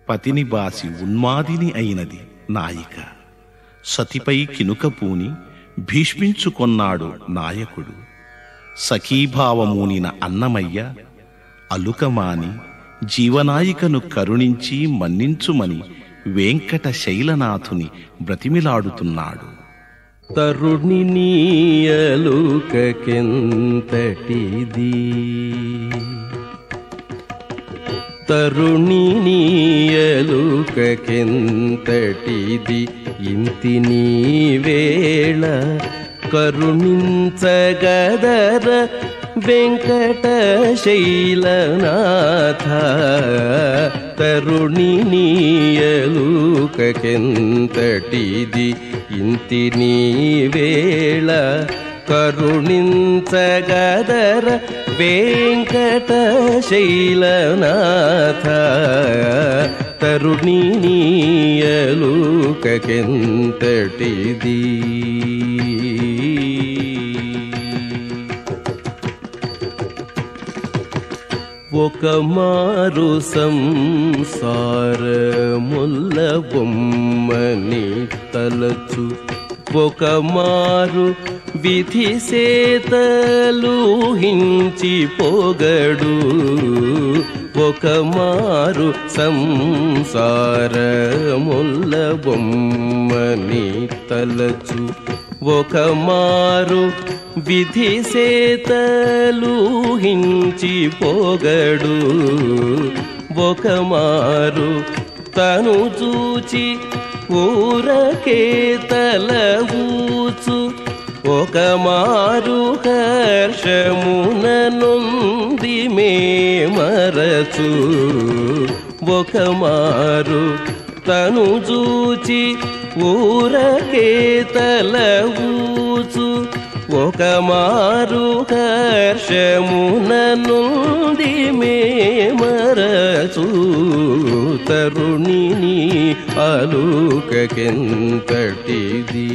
పతిని బాసి ఉన్మాదిని అయినది నాయిక సతిపై కినుకపూని భీష్మించుకొన్నాడు నాయకుడు సఖీభావమూనిన అన్నమయ్య అలుకమాని జీవనాయికను కరుణించి మన్నించుమని వెంకట శైలనాథుని బ్రతిమిలాడుతున్నాడు తరుణి నీయలుకెంతటిది తరుణి నీయలుకెంతటిది ఇంతి నీ వేళ కరుణించగదర వెంకట శైలనాథ తరుణి నీయలుకెంతటిది ఇంతి నీ వేళ కరుణించగదర వెంకట శైలనాథ తరుణి నీయలుకెంతటిది ఒక మారు సంసార ముల్ల బొమ్మని తలచు ఒక మారు విధి సేతలు హించి పొగడు ఒక మారు సంసార ముల్ల బొమ్మని తలచు ఒక మారు విధి సేతలు హించి పొగడు ఒక మారు తను చూచి ఊరకే తల ఊచు ఒక మారు హర్షమున నొంది మే మరచు ఒక మారు తను చూచి ఊరకే తల ఊచు ఒక మారు హర్షమున నుండి మే మరచు తరుణిని అలుకెంతటిది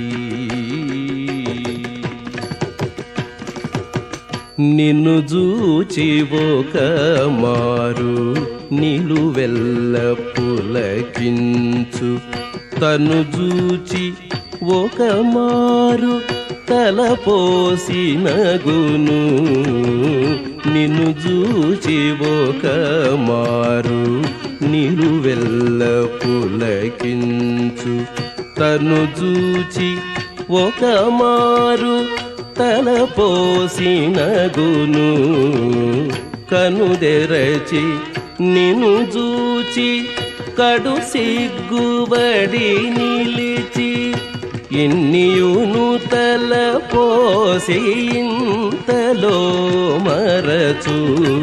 నిన్ను జూచి ఒక మారు నిలువెల్ల పులకించు తను జూచి ఒక మారు తలపోసి నగును నిన్ను జూచి ఒక మారు నిలువెల్ల పులకించు తను జూచి ఒక మారు తలపోసి నగును కనుదెరచి నిన్ను జూచి కడు సిగ్గుబడి నిలిచి ఇన్నియును తలపోసి ఇంతలో మరచు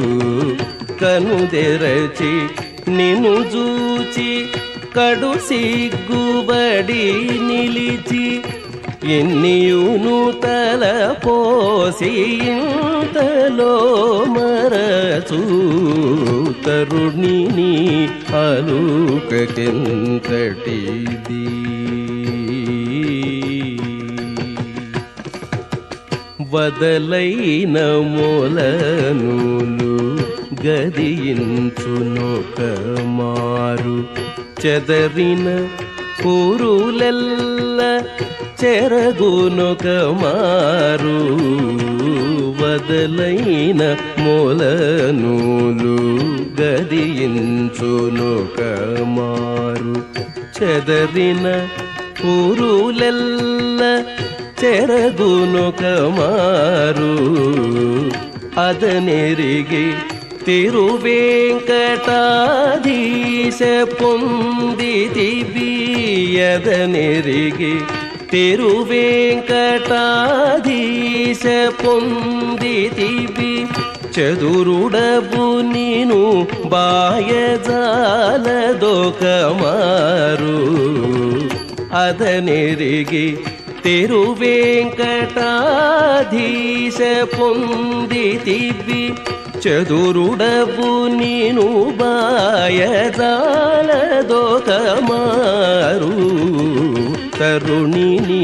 కనుదెరచి నిన్ను జూచి కడు సిగ్గుబడి నిలిచి ఎన్నియును తల పోసి ఇంతలో మరచు తరుణిని అలుకెంతటిది వదలైన మూలనూలు గదియించునొక మారు చెదరిన కూరులెల్ల చెరగునొక మారు వదలైన మూలనూలు గదియించునొక మారు చెదరిన కూరులెల్ల చెరగునొక మారు అదనెరిగి తిరువేంకటాధీశ పొందితివి ఎదనెరిగి తిరువేంకటాధీశ పొందితివి చదురుడబు నీను బాయజాలదొక మారు అదనెరిగి తిరువేంకటాధీశ పొందితివి చదురుడవు నీను బాయజాలదొక మారు తరుణిని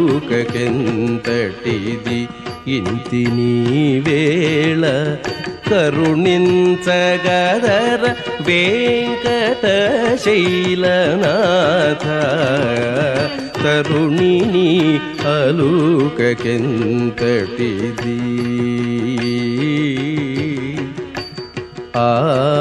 అలుకెంతటిది ఇంతి నీ వేళ కరుణించగదర వెంకట శైలనాథ తరుణిని అలుకెంతటిది ఆ